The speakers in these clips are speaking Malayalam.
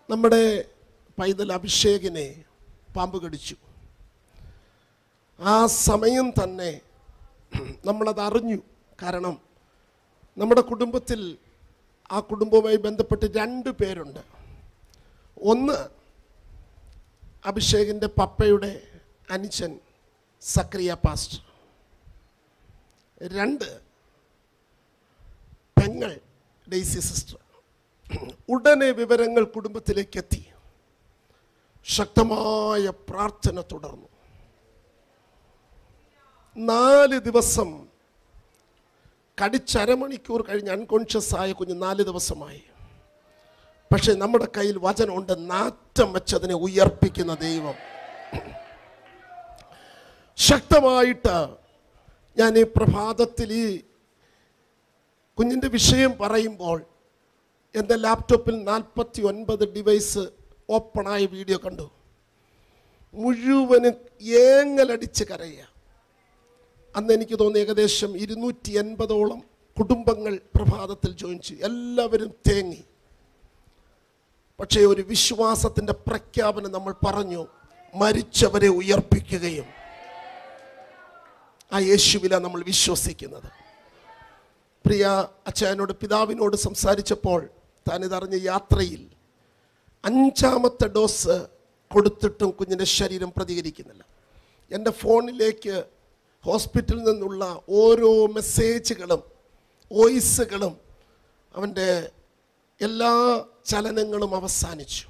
നമ്മുടെ പൈതൽ അഭിഷേകിനെ പാമ്പ് കടിച്ചു ആ സമയം തന്നെ നമ്മളത് അറിഞ്ഞു കാരണം നമ്മുടെ കുടുംബത്തിൽ ആ കുടുംബവുമായി ബന്ധപ്പെട്ട് രണ്ട് പേരുണ്ട് ഒന്ന് അഭിഷേകിൻ്റെ പപ്പയുടെ അനുജൻ സക്രിയ പാസ്റ്റർ രണ്ട് പെങ്ങൾ ഡെയ്സി സിസ്റ്റർ ഉടനെ വിവരങ്ങൾ കുടുംബത്തിലേക്ക് എത്തി ശക്തമായ പ്രാർത്ഥന തുടർന്നു നാല് ദിവസം കടിച്ചരമണിക്കൂർ കഴിഞ്ഞ് അൺകോൺഷ്യസ് ആയ കുഞ്ഞ് നാല് ദിവസമായി പക്ഷെ നമ്മുടെ കയ്യിൽ വചനമുണ്ട് നാറ്റം വെച്ചതിനെ ഉയർപ്പിക്കുന്ന ദൈവം ശക്തമായിട്ട് ഞാൻ ഈ പ്രഭാതത്തിൽ ഈ കുഞ്ഞിൻ്റെ വിഷയം പറയുമ്പോൾ എൻ്റെ ലാപ്ടോപ്പിൽ നാൽപ്പത്തി ഒൻപത് ഡിവൈസ് ഓപ്പണായ വീഡിയോ കണ്ടു മുഴുവനും ഏങ്ങലടിച്ച് കരയുക അന്ന് എനിക്ക് തോന്നി ഏകദേശം ഇരുന്നൂറ്റി എൺപതോളം കുടുംബങ്ങൾ പ്രഭാതത്തിൽ ജോയിൻ ചെയ്തു എല്ലാവരും തേങ്ങി പക്ഷേ ഒരു വിശ്വാസത്തിൻ്റെ പ്രഖ്യാപനം നമ്മൾ പറഞ്ഞു മരിച്ചവരെ ഉയർപ്പിക്കുകയും ആ യേശുവില നമ്മൾ വിശ്വസിക്കുന്നത് പ്രിയ അച്ഛനോട് പിതാവിനോട് സംസാരിച്ചപ്പോൾ താനിതറിഞ്ഞ യാത്രയിൽ അഞ്ചാമത്തെ ഡോസ് കൊടുത്തിട്ടും കുഞ്ഞിൻ്റെ ശരീരം പ്രതികരിക്കുന്നില്ല എൻ്റെ ഫോണിലേക്ക് ഹോസ്പിറ്റലിൽ നിന്നുള്ള ഓരോ മെസ്സേജുകളും വോയിസുകളും അവൻ്റെ എല്ലാ ചലനങ്ങളും അവസാനിച്ചു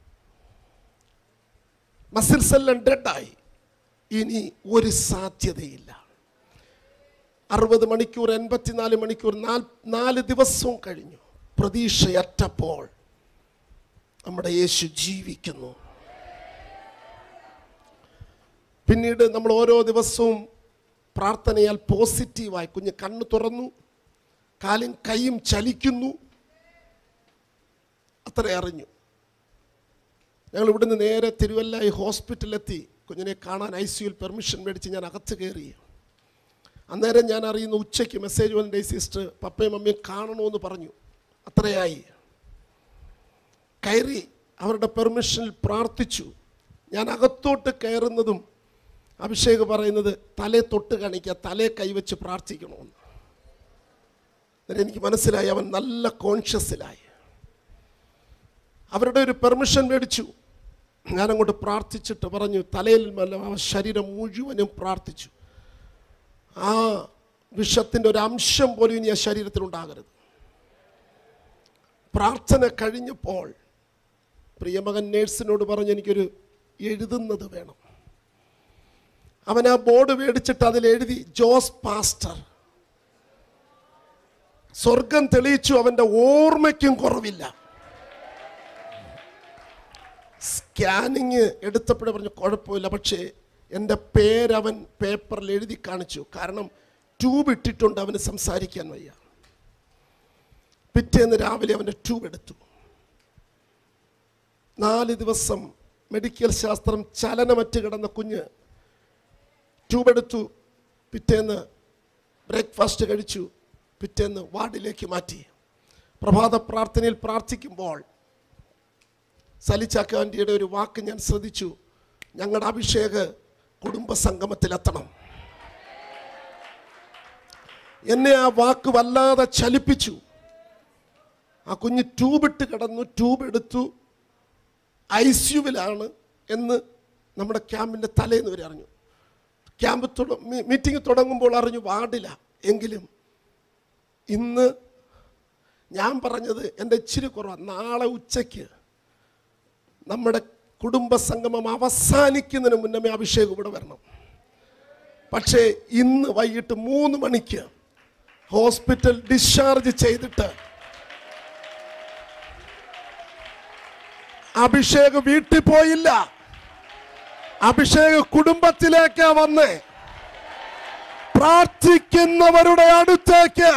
മസിൽസ് എല്ലാം ഡെഡായി ഇനി ഒരു സാധ്യതയില്ല അറുപത് മണിക്കൂർ എൺപത്തിനാല് മണിക്കൂർ നാൽ നാല് ദിവസവും കഴിഞ്ഞു പ്രതീക്ഷയറ്റപ്പോൾ നമ്മുടെ യേശു ജീവിക്കുന്നു പിന്നീട് നമ്മൾ ഓരോ ദിവസവും പ്രാർത്ഥനയാൽ പോസിറ്റീവായി കുഞ്ഞ് കണ്ണ് തുറന്നു കാലും കൈയും ചലിക്കുന്നു അത്ര അറിഞ്ഞു ഞങ്ങൾ ഇവിടുന്ന് നേരെ തിരുവല്ല ഈ ഹോസ്പിറ്റലിലെത്തി കുഞ്ഞിനെ കാണാൻ ഐ സിയുൽ പെർമിഷൻ മേടിച്ച് ഞാൻ അകത്ത് കയറി അന്നേരം ഞാൻ അറിയുന്ന ഉച്ചയ്ക്ക് മെസ്സേജ് വന്ന സിസ്റ്റർ പപ്പയും മമ്മിയും കാണണമെന്ന് പറഞ്ഞു അത്രയായി കയറി അവരുടെ പെർമിഷനിൽ പ്രാർത്ഥിച്ചു ഞാൻ അകത്തോട്ട് കയറുന്നതും അഭിഷേക് പറയുന്നത് തലേ തൊട്ട് കാണിക്കുക തലേ കൈവച്ച് പ്രാർത്ഥിക്കണമെന്ന് അന്നേരം എനിക്ക് മനസ്സിലായി അവൻ നല്ല കോൺഷ്യസിലായി അവരുടെ ഒരു പെർമിഷൻ മേടിച്ചു ഞാനങ്ങോട്ട് പ്രാർത്ഥിച്ചിട്ട് പറഞ്ഞു തലയിൽ മല്ല ആ ശരീരം മുഴുവനും പ്രാർത്ഥിച്ചു ആ വിഷത്തിൻ്റെ ഒരു അംശം പോലും ഇനി ആ ശരീരത്തിലുണ്ടാകരുത് പ്രാർത്ഥന കഴിഞ്ഞപ്പോൾ പ്രിയമകൻ നേഴ്സിനോട് പറഞ്ഞ് എനിക്കൊരു എഴുതുന്നത് വേണം അവൻ ആ ബോർഡ് മേടിച്ചിട്ട് അതിൽ എഴുതി ജോസ് പാസ്റ്റർ സ്വർഗം തെളിയിച്ചു അവൻ്റെ ഓർമ്മയ്ക്കും കുറവില്ല സ്കാനിങ് എടുത്തപ്പോഴേ പറഞ്ഞു കുഴപ്പമില്ല പക്ഷേ എൻ്റെ പേരവൻ പേപ്പറിൽ എഴുതി കാണിച്ചു കാരണം ട്യൂബ് ഇട്ടിട്ടുണ്ട് അവന് സംസാരിക്കാൻ വയ്യ പിറ്റേന്ന് രാവിലെ അവൻ്റെ ട്യൂബ് എടുത്തു നാല് ദിവസം മെഡിക്കൽ ശാസ്ത്രം ചലനമറ്റ് കിടന്ന കുഞ്ഞ് ട്യൂബ് എടുത്തു പിറ്റേന്ന് ബ്രേക്ക്ഫാസ്റ്റ് കഴിച്ചു പിറ്റേന്ന് വാർഡിലേക്ക് മാറ്റി പ്രഭാത പ്രാർത്ഥനയിൽ പ്രാർത്ഥിക്കുമ്പോൾ സലിച്ചാക്കാൻ്റിയുടെ ഒരു വാക്ക് ഞാൻ ശ്രദ്ധിച്ചു ഞങ്ങളുടെ അഭിഷേക് കുടുംബ സംഗമത്തിലെത്തണം എന്നെ ആ വാക്ക് വല്ലാതെ ചലിപ്പിച്ചു ആ കുഞ്ഞ് ട്യൂബിട്ട് കിടന്നു ട്യൂബ് എടുത്തു ഐ സിയുവിലാണ് എന്ന് നമ്മുടെ ക്യാമ്പിൻ്റെ തലേന്ന് വരെ അറിഞ്ഞു ക്യാമ്പ് തുട മീറ്റിംഗ് തുടങ്ങുമ്പോൾ അറിഞ്ഞു വാർഡില്ല എങ്കിലും ഇന്ന് ഞാൻ പറഞ്ഞത് എൻ്റെ ഇച്ചിരി കുറവാണ് നാളെ ഉച്ചയ്ക്ക് നമ്മുടെ കുടുംബ സംഗമം അവസാനിക്കുന്നതിന് മുന്നമേ അഭിഷേകം ഇവിടെ വരണം പക്ഷേ ഇന്ന് വൈകിട്ട് മൂന്ന് മണിക്ക് ഹോസ്പിറ്റൽ ഡിസ്ചാർജ് ചെയ്തിട്ട് അഭിഷേക് വീട്ടിൽ പോയില്ല അഭിഷേക് കുടുംബത്തിലേക്ക് വന്ന് പ്രാർത്ഥിക്കുന്നവരുടെ അടുത്തേക്ക്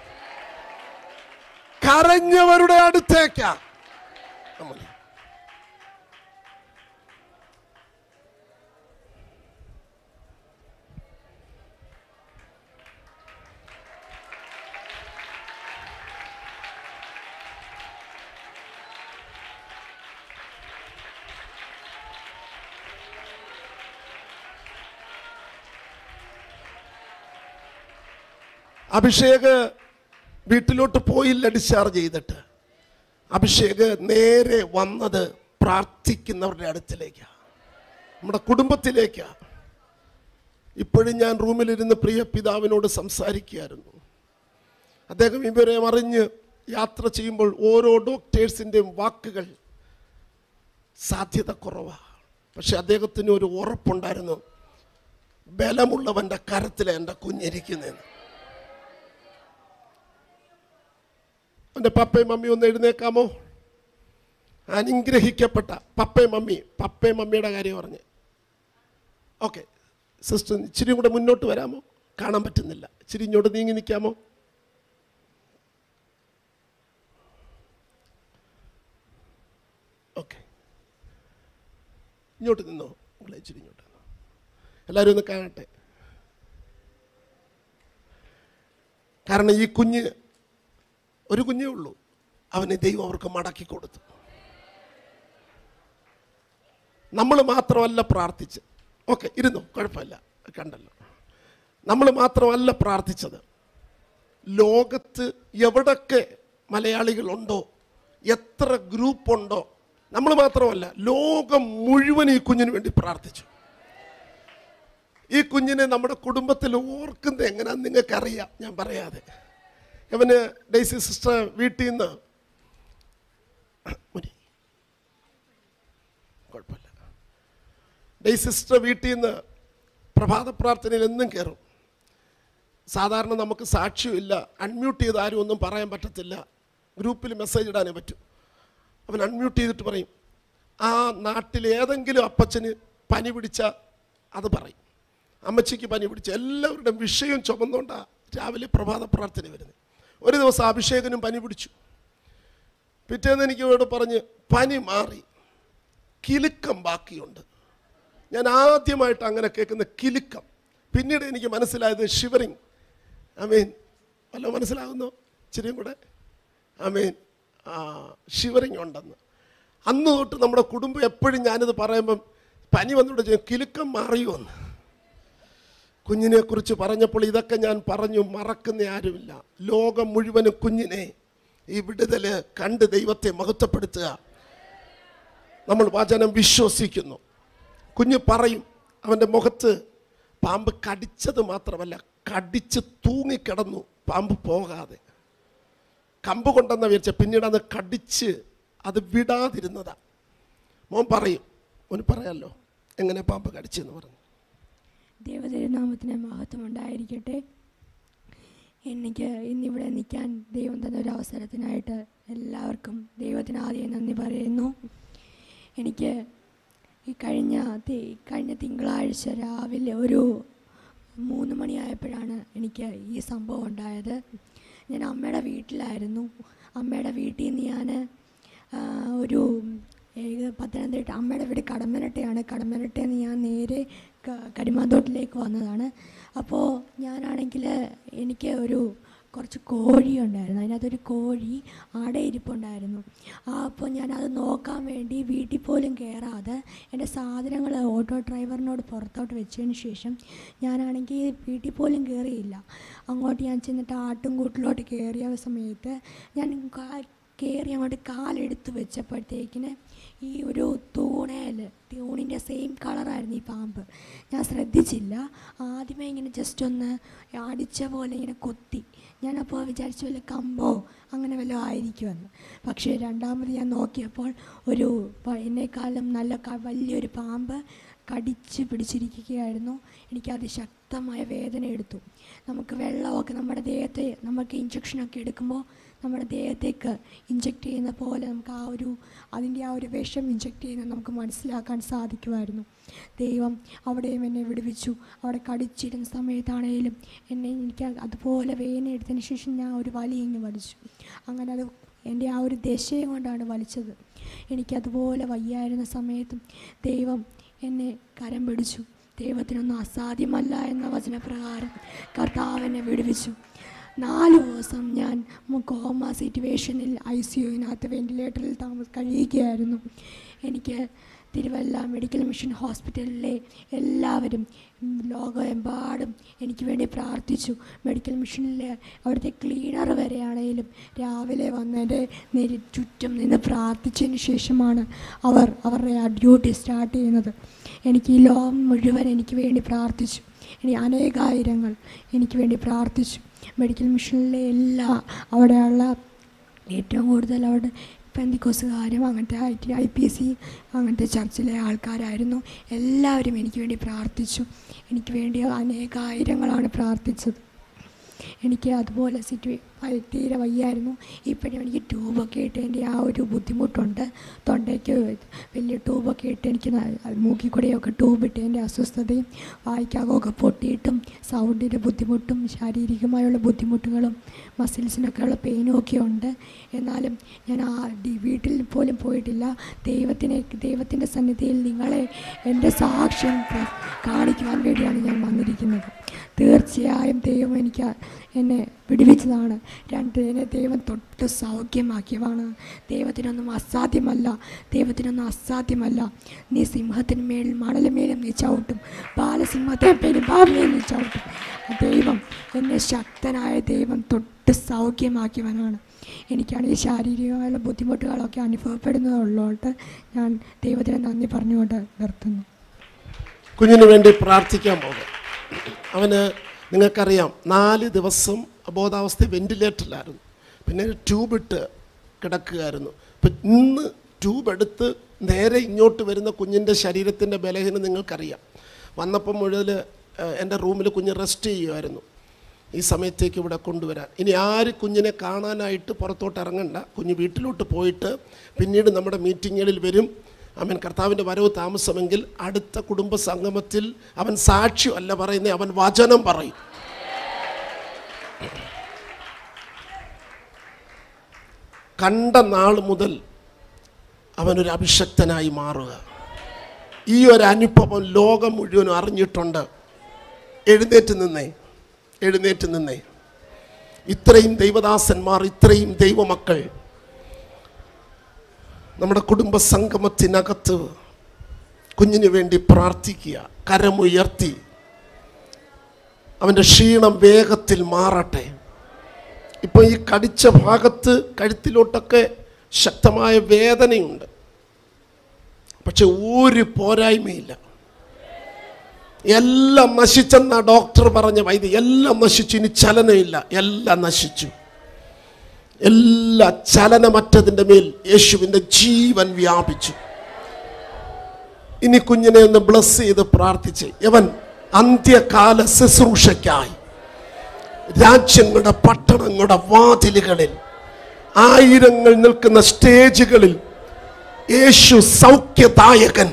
കരഞ്ഞവരുടെ അടുത്തേക്ക് നമ്മൾ അഭിഷേക് വീട്ടിലോട്ട് പോയില്ല ഡിസ്ചാർജ് ചെയ്തിട്ട് അഭിഷേക് നേരെ വന്നത് പ്രാർത്ഥിക്കുന്നവരുടെ അടുത്തിലേക്കാണ് നമ്മുടെ കുടുംബത്തിലേക്കാണ് ഇപ്പോഴും ഞാൻ റൂമിലിരുന്ന് പ്രിയ പിതാവിനോട് സംസാരിക്കുകയായിരുന്നു അദ്ദേഹം ഇവരെ അറിഞ്ഞ് യാത്ര ചെയ്യുമ്പോൾ ഓരോ ഡോക്ടേഴ്സിൻ്റെയും വാക്കുകൾ സാധ്യത കുറവാണ് പക്ഷെ അദ്ദേഹത്തിന് ഒരു ഉറപ്പുണ്ടായിരുന്നു ബലമുള്ളവൻ്റെ കരത്തിൽ എൻ്റെ കുഞ്ഞിരിക്കുന്നതെന്ന് എൻ്റെ പപ്പയും മമ്മിയും ഒന്ന് എഴുന്നേക്കാമോ അനുഗ്രഹിക്കപ്പെട്ട പപ്പയും മമ്മി പപ്പയും മമ്മിയുടെ കാര്യം പറഞ്ഞ് ഓക്കെ സിസ്റ്റർ ഇച്ചിരി കൂടെ മുന്നോട്ട് വരാമോ കാണാൻ പറ്റുന്നില്ല ഇച്ചിരി ഇങ്ങോട്ട് നീങ്ങി നിൽക്കാമോ ഓക്കെ ഇങ്ങോട്ട് നിന്നോ നിങ്ങളെ ഇച്ചിരി ഇങ്ങോട്ട് നിന്നോ എല്ലാവരും ഒന്ന് കാണട്ടെ കാരണം ഈ കുഞ്ഞ് ഒരു കുഞ്ഞേ ഉള്ളൂ അവനെ ദൈവം അവർക്ക് മടക്കി കൊടുത്തു നമ്മൾ മാത്രമല്ല പ്രാർത്ഥിച്ച് ഓക്കെ ഇരുന്നു കുഴപ്പമില്ല കണ്ടല്ലോ നമ്മൾ മാത്രമല്ല പ്രാർത്ഥിച്ചത് ലോകത്ത് എവിടൊക്കെ മലയാളികളുണ്ടോ എത്ര ഗ്രൂപ്പുണ്ടോ നമ്മൾ മാത്രമല്ല ലോകം മുഴുവൻ ഈ കുഞ്ഞിന് വേണ്ടി പ്രാർത്ഥിച്ചു ഈ കുഞ്ഞിനെ നമ്മുടെ കുടുംബത്തിൽ ഓർക്കുന്നത് എങ്ങനെയാണെന്ന് നിങ്ങൾക്കറിയാം ഞാൻ പറയാതെ അവന് ഡേസി സിസ്റ്റർ വീട്ടിൽ നിന്ന് മുനി. കുഴപ്പമില്ല ഡേസി സിസ്റ്റർ വീട്ടിൽ നിന്ന് പ്രഭാത പ്രാർത്ഥനയിൽ എന്നും കയറും സാധാരണ നമുക്ക് സാക്ഷ്യമില്ല അൺമ്യൂട്ട് ചെയ്ത് ആരും ഒന്നും പറയാൻ പറ്റത്തില്ല ഗ്രൂപ്പിൽ മെസ്സേജ് ഇടാനേ പറ്റൂ അവൻ അൺമ്യൂട്ട് ചെയ്തിട്ട് പറയും ആ നാട്ടിൽ ഏതെങ്കിലും അപ്പച്ചന് പനി പിടിച്ച അത് പറയും അമ്മച്ചിക്ക് പനി പിടിച്ച എല്ലാവരുടെയും വിഷയം ചുമന്നുകൊണ്ടാണ് രാവിലെ പ്രഭാത പ്രാർത്ഥന വരുന്നത് ഒരു ദിവസം അഭിഷേകനും പനി പിടിച്ചു പിറ്റേന്ന് എനിക്ക് ഇവിടെ പറഞ്ഞ് പനി മാറി കിലുക്കം ബാക്കിയുണ്ട് ഞാൻ ആദ്യമായിട്ട് അങ്ങനെ കേൾക്കുന്ന കിലുക്കം പിന്നീട് എനിക്ക് മനസ്സിലായത് ഷിവറിങ് അമീൻ വല്ല മനസ്സിലാകുന്നോ ഇച്ചിരിയും കൂടെ അമീൻ ആ ഷിവറിങ് ഉണ്ടെന്ന് അന്ന് തൊട്ട് നമ്മുടെ കുടുംബം എപ്പോഴും ഞാനിത് പറയുമ്പം പനി വന്നിട്ട് ചെയ്യും കിലുക്കം മാറിയോ എന്ന് കുഞ്ഞിനെ കുറിച്ച് പറഞ്ഞപ്പോൾ ഇതൊക്കെ ഞാൻ പറഞ്ഞു മറക്കുന്ന ആരുമില്ല ലോകം മുഴുവനും കുഞ്ഞിനെ ഈ വിടുതല് കണ്ട് ദൈവത്തെ മഹത്വപ്പെടുത്തുക നമ്മൾ വചനം വിശ്വസിക്കുന്നു കുഞ്ഞ് പറയും അവൻ്റെ മുഖത്ത് പാമ്പ് കടിച്ചത് മാത്രമല്ല കടിച്ച് തൂങ്ങിക്കിടന്നു പാമ്പ് പോകാതെ കമ്പ് കൊണ്ടെന്ന വിചാരിച്ച പിന്നീട് അത് കടിച്ച് അത് വിടാതിരുന്നതാ മോൻ പറയും മോന് പറയാമല്ലോ എങ്ങനെ പാമ്പ് കടിച്ചെന്ന് പറഞ്ഞു ദൈവതിരുനാമത്തിന് മഹത്വം ഉണ്ടായിരിക്കട്ടെ എനിക്ക് ഇന്നിവിടെ നിൽക്കാൻ ദൈവം തന്ന ഒരു അവസരത്തിനായിട്ട് എല്ലാവർക്കും ദൈവത്തിന് ആദ്യം നന്ദി പറയുന്നു എനിക്ക് ഈ കഴിഞ്ഞ തി- കഴിഞ്ഞ തിങ്കളാഴ്ച രാവിലെ ഒരു മൂന്ന് മണിയായപ്പോഴാണ് എനിക്ക് ഈ സംഭവം ഉണ്ടായത് ഞാൻ അമ്മയുടെ വീട്ടിലായിരുന്നു അമ്മയുടെ വീട്ടിൽ നിന്ന് ഞാൻ ഒരു ഏക പത്തനംതിട്ട അമ്മയുടെ വീട് കടമ്പനട്ടയാണ് കടമ്പനട്ടയിൽ നിന്ന് ഞാൻ നേരെ ക- കരിമാന്തോട്ടിലേക്ക് വന്നതാണ് അപ്പോൾ ഞാനാണെങ്കിൽ എനിക്ക് ഒരു കുറച്ച് കോഴി ഉണ്ടായിരുന്നു അതിനകത്തൊരു കോഴി ആടയിരിപ്പുണ്ടായിരുന്നു ആ അപ്പോൾ ഞാനത് നോക്കാൻ വേണ്ടി വീട്ടിൽ പോലും കയറാതെ എൻ്റെ സാധനങ്ങൾ ഓട്ടോ ഡ്രൈവറിനോട് പുറത്തോട്ട് വെച്ചതിന് ശേഷം ഞാനാണെങ്കിൽ വീട്ടിൽ പോലും കയറിയില്ല അങ്ങോട്ട് ഞാൻ ചെന്നിട്ട് ആട്ടും കൂട്ടിലോട്ട് കയറിയ സമയത്ത് ഞാൻ കാ- കയറി അങ്ങോട്ട് കാലെടുത്ത് വെച്ചപ്പോഴത്തേക്കിന് ഈ ഒരു തൂണേൽ തൂണിൻ്റെ സെയിം കളറായിരുന്നു ഈ പാമ്പ് ഞാൻ ശ്രദ്ധിച്ചില്ല ആദ്യമേ ഇങ്ങനെ ജസ്റ്റ് ഒന്ന് അടിച്ച പോലെ ഇങ്ങനെ കൊത്തി ഞാനപ്പോൾ വിചാരിച്ചു വല്ല കമ്പോ അങ്ങനെ വല്ലതും ആയിരിക്കുമെന്ന് പക്ഷേ രണ്ടാമത് ഞാൻ നോക്കിയപ്പോൾ ഒരു പ- എന്നെക്കാളും നല്ല ക- വലിയൊരു പാമ്പ് കടിച്ച് പിടിച്ചിരിക്കുകയായിരുന്നു എനിക്കത് ശക്തമായ വേദന എടുത്തു നമുക്ക് വെള്ളമൊക്കെ നമ്മുടെ ദേഹത്തെ നമുക്ക് ഇഞ്ചക്ഷനൊക്കെ എടുക്കുമ്പോൾ നമ്മുടെ ദേഹത്തേക്ക് ഇഞ്ചക്ട് ചെയ്യുന്ന പോലെ നമുക്ക് ആ ഒരു അതിൻ്റെ ആ ഒരു വിഷം ഇഞ്ചക്ട് ചെയ്യുന്നത് നമുക്ക് മനസ്സിലാക്കാൻ സാധിക്കുമായിരുന്നു ദൈവം അവിടെയും എന്നെ വിടുവിച്ചു അവിടെ കടിച്ചിരുന്ന സമയത്താണേലും എന്നെ എനിക്ക് അതുപോലെ വേദന എടുത്തതിന് ശേഷം ഞാൻ ഒരു വലി ഇങ്ങ് വലിച്ചു അങ്ങനെ അത് എൻ്റെ ആ ഒരു ദശയും കൊണ്ടാണ് വലിച്ചത് എനിക്കതുപോലെ വയ്യായിരുന്ന സമയത്തും ദൈവം എന്നെ കരം പിടിച്ചു ദൈവത്തിനൊന്നും അസാധ്യമല്ല എന്ന വചനപ്രകാരം കർത്താവ് എന്നെ വിടുവിച്ചു നാല് ദിവസം ഞാൻ മു- കോമ സിറ്റുവേഷനിൽ ഐ സി യുവിനകത്ത് വെൻറ്റിലേറ്ററിൽ താമസ കഴിയുകയായിരുന്നു എനിക്ക് തിരുവല്ല മെഡിക്കൽ മിഷൻ ഹോസ്പിറ്റലിലെ എല്ലാവരും ഉം, ലോകമെമ്പാടും എനിക്ക് വേണ്ടി പ്രാർത്ഥിച്ചു മെഡിക്കൽ മിഷനിലെ അവിടുത്തെ ക്ലീനർ വരെയാണേലും രാവിലെ വന്ന് എൻ്റെ നെരി ചുറ്റും നിന്ന് പ്രാർത്ഥിച്ചതിന് ശേഷമാണ് അവർ അവരുടെ ആ ഡ്യൂട്ടി സ്റ്റാർട്ട് ചെയ്യുന്നത് എനിക്ക് ഈ ലോകം മുഴുവൻ എനിക്ക് വേണ്ടി പ്രാർത്ഥിച്ചു ഇനി അനേകായിരങ്ങൾ എനിക്ക് വേണ്ടി പ്രാർത്ഥിച്ചു മെഡിക്കൽ മിഷനിലെ എല്ലാ അവിടെയുള്ള ഏറ്റവും കൂടുതൽ അവിടെ പെന്തിക്കോസുകാരും അങ്ങനത്തെ I T I P C അങ്ങനത്തെ ചർച്ചിലെ ആൾക്കാരായിരുന്നു എല്ലാവരും എനിക്ക് വേണ്ടി പ്രാർത്ഥിച്ചു എനിക്ക് വേണ്ടി അനേകായിരങ്ങളാണ് പ്രാർത്ഥിച്ചത് എനിക്ക് അതുപോലെ സിറ്റുവേ തീരെ വയ്യായിരുന്നു ഇപ്പോഴും എനിക്ക് ട്യൂബൊക്കെ ഇട്ട് എൻ്റെ ആ ഒരു ബുദ്ധിമുട്ടുണ്ട് തൊണ്ടയ്ക്ക് വലിയ ട്യൂബൊക്കെ ഇട്ട് എനിക്ക് ന- മൂക്കിൽ കൂടെയൊക്കെ ട്യൂബ് ഇട്ട് എൻ്റെ അസ്വസ്ഥതയും വായിക്കാകമൊക്കെ പൊട്ടിയിട്ടും സൗണ്ടിൻ്റെ ബുദ്ധിമുട്ടും ശാരീരികമായുള്ള ബുദ്ധിമുട്ടുകളും മസിൽസിനൊക്കെയുള്ള പെയിനും ഒക്കെ ഉണ്ട് എന്നാലും ഞാൻ ആ ഡി- വീട്ടിൽ പോലും പോയിട്ടില്ല ദൈവത്തിനെ ദൈവത്തിൻ്റെ സന്നിധിയിൽ നിങ്ങളെ എൻ്റെ സാക്ഷ്യം പ്ര- കാണിക്കുവാൻ വേണ്ടിയാണ് ഞാൻ വന്നിരിക്കുന്നത് തീർച്ചയായും ദൈവം എനിക്ക് എന്നെ വിടുവിച്ചതാണ് രണ്ട് എന്നെ ദൈവം തൊട്ട് സൗഖ്യമാക്കിയതാണ് ദൈവത്തിനൊന്നും അസാധ്യമല്ല ദൈവത്തിനൊന്നും അസാധ്യമല്ല നീ സിംഹത്തിന്മേൽ മണലുമേലും നീ ചവിട്ടും ബാലസിംഹത്തെ പെരുമ്പാവിനെയും നീ ചവിട്ടും ആ ദൈവം എന്നെ ശക്തനായ ദൈവം തൊട്ട് സൗഖ്യമാക്കിയവനാണ് എനിക്കാണ് ഈ ശാരീരികമായുള്ള ബുദ്ധിമുട്ടുകളൊക്കെ അനുഭവപ്പെടുന്നതുള്ളതുകൊണ്ട് ഞാൻ ദൈവത്തിന് നന്ദി പറഞ്ഞുകൊണ്ട് നിർത്തുന്നു കുഞ്ഞിന് വേണ്ടി പ്രാർത്ഥിക്കാൻ പോകും അവന് നിങ്ങൾക്കറിയാം നാല് ദിവസം അബോധാവസ്ഥ വെന്റിലേറ്ററിലായിരുന്നു പിന്നെ ട്യൂബ് ഇട്ട് കിടക്കുകയായിരുന്നു അപ്പം ഇന്ന് ട്യൂബ് എടുത്ത് നേരെ ഇങ്ങോട്ട് വരുന്ന കുഞ്ഞിൻ്റെ ശരീരത്തിൻ്റെ ബലഹീനം നിങ്ങൾക്കറിയാം വന്നപ്പം മുതൽ എൻ്റെ റൂമിൽ കുഞ്ഞ് റെസ്റ്റ് ചെയ്യുമായിരുന്നു ഈ സമയത്തേക്ക് ഇവിടെ കൊണ്ടുവരാൻ ഇനി ആര് കുഞ്ഞിനെ കാണാനായിട്ട് പുറത്തോട്ട് ഇറങ്ങണ്ട കുഞ്ഞ് വീട്ടിലോട്ട് പോയിട്ട് പിന്നീട് നമ്മുടെ മീറ്റിങ്ങുകളിൽ വരും അവൻ കർത്താവിൻ്റെ വരവ് താമസമെങ്കിൽ അടുത്ത കുടുംബ സംഗമത്തിൽ അവൻ സാക്ഷ്യമല്ല പറയുന്നത് അവൻ വചനം പറയും കണ്ട നാൾ മുതൽ അവനൊരു അഭിഷക്തനായി മാറുക ഈ ഒരു അനുഭവം ലോകം മുഴുവനും അറിഞ്ഞിട്ടുണ്ട് എഴുന്നേറ്റ് നിന്നേ എഴുന്നേറ്റ് നിന്നേ ഇത്രയും ദൈവദാസന്മാർ ഇത്രയും ദൈവമക്കൾ നമ്മുടെ കുടുംബ സംഗമത്തിനകത്ത് കുഞ്ഞിന് വേണ്ടി പ്രാർത്ഥിക്കുക കരമുയർത്തി അവൻ്റെ ക്ഷീണം വേഗത്തിൽ മാറട്ടെ ഇപ്പോൾ ഈ കടിച്ച ഭാഗത്ത് കഴുത്തിലോട്ടൊക്കെ ശക്തമായ വേദനയുണ്ട് പക്ഷെ ഒരു പോരായ്മയില്ല എല്ലാം നശിച്ചെന്ന ഡോക്ടർ പറഞ്ഞ വൈദ്യ എല്ലാം നശിച്ചു ഇനി ചലനമില്ല എല്ലാം നശിച്ചു എല്ലാ ചലനമറ്റതിൻ്റെ മേൽ യേശുവിൻ്റെ ജീവൻ വ്യാപിച്ചു ഇനി കുഞ്ഞിനെ ഒന്ന് ബ്ലസ് ചെയ്ത് പ്രാർത്ഥിച്ച് ഇവൻ അന്ത്യകാല ശുശ്രൂഷയ്ക്കായി രാജ്യങ്ങളുടെ പട്ടണങ്ങളുടെ വാതിലുകളിൽ ആയിരങ്ങൾ നിൽക്കുന്ന സ്റ്റേജുകളിൽ യേശു സൗഖ്യദായകൻ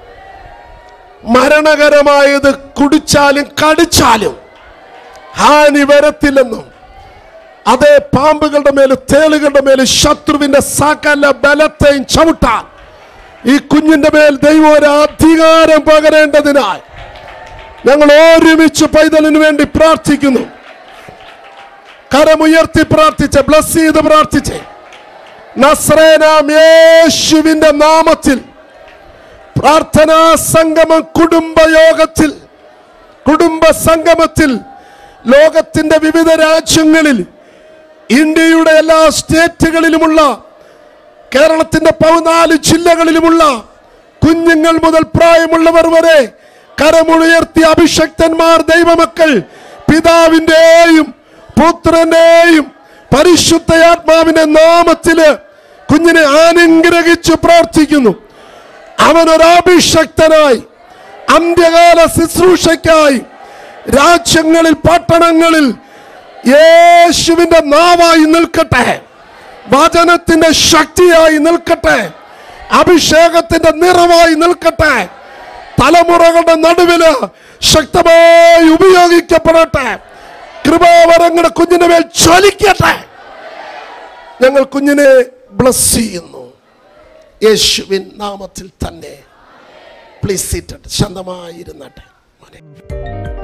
മരണകരമായത് കുടിച്ചാലും കടിച്ചാലും ഹാനി വരത്തില്ലെന്നും അതേ പാമ്പുകളുടെ മേലും തേളുകളുടെ മേലും ശത്രുവിന്റെ സകല ബലത്തെയും ചവിട്ടാൻ ഈ കുഞ്ഞിന്റെ മേൽ ദൈവം ഒരു അധികാരം പകരേണ്ടതിനാൽ ഞങ്ങൾ ഒരുമിച്ച് പൈതലിന് വേണ്ടി പ്രാർത്ഥിക്കുന്നു കരമുയർത്തി പ്രാർത്ഥിച്ച് ബ്ലസ് ചെയ്ത് പ്രാർത്ഥിച്ച് നസ്രേനാം യേശുവിന്റെ നാമത്തിൽ പ്രാർത്ഥനാ സംഗമം കുടുംബയോഗത്തിൽ കുടുംബ സംഗമത്തിൽ ലോകത്തിന്റെ വിവിധ രാജ്യങ്ങളിൽ ഇന്ത്യയുടെ എല്ലാ സ്റ്റേറ്റുകളിലുമുള്ള കേരളത്തിന്റെ പതിനാല് ജില്ലകളിലുമുള്ള കുഞ്ഞുങ്ങൾ മുതൽ പ്രായമുള്ളവർ വരെ കരമുയർത്തി അഭിഷക്തന്മാർ ദൈവമക്കൾ പിതാവിൻ്റെയും പുത്രന്റെയും പരിശുദ്ധയാത്മാവിന്റെ നാമത്തില് കുഞ്ഞിനെ അനുഗ്രഹിച്ച് പ്രാർത്ഥിക്കുന്നു അവനൊരഭിഷക്തനായി അന്ത്യകാല ശുശ്രൂഷയ്ക്കായി രാജ്യങ്ങളിൽ പട്ടണങ്ങളിൽ യേശുവിന്റെ നാവായി നിൽക്കട്ടെ വചനത്തിന്റെ ശക്തിയായി നിൽക്കട്ടെ അഭിഷേകത്തിന്റെ നിറവായി നിൽക്കട്ടെ തലമുറകളുടെ നടുവില് ശക്തമായി ഉപയോഗിക്കപ്പെടട്ടെ കൃപാവരങ്ങളുടെ കുഞ്ഞിന്റെ മേൽ ജ്വലിക്കട്ടെ ഞങ്ങൾ കുഞ്ഞിനെ ബ്ലസ് ചെയ്യുന്നു യേശുവിൻ നാമത്തിൽ തന്നെ പ്ലീസ് സീറ്റഡ് ശാന്തമായിരുന്നട്ടെ മോനെ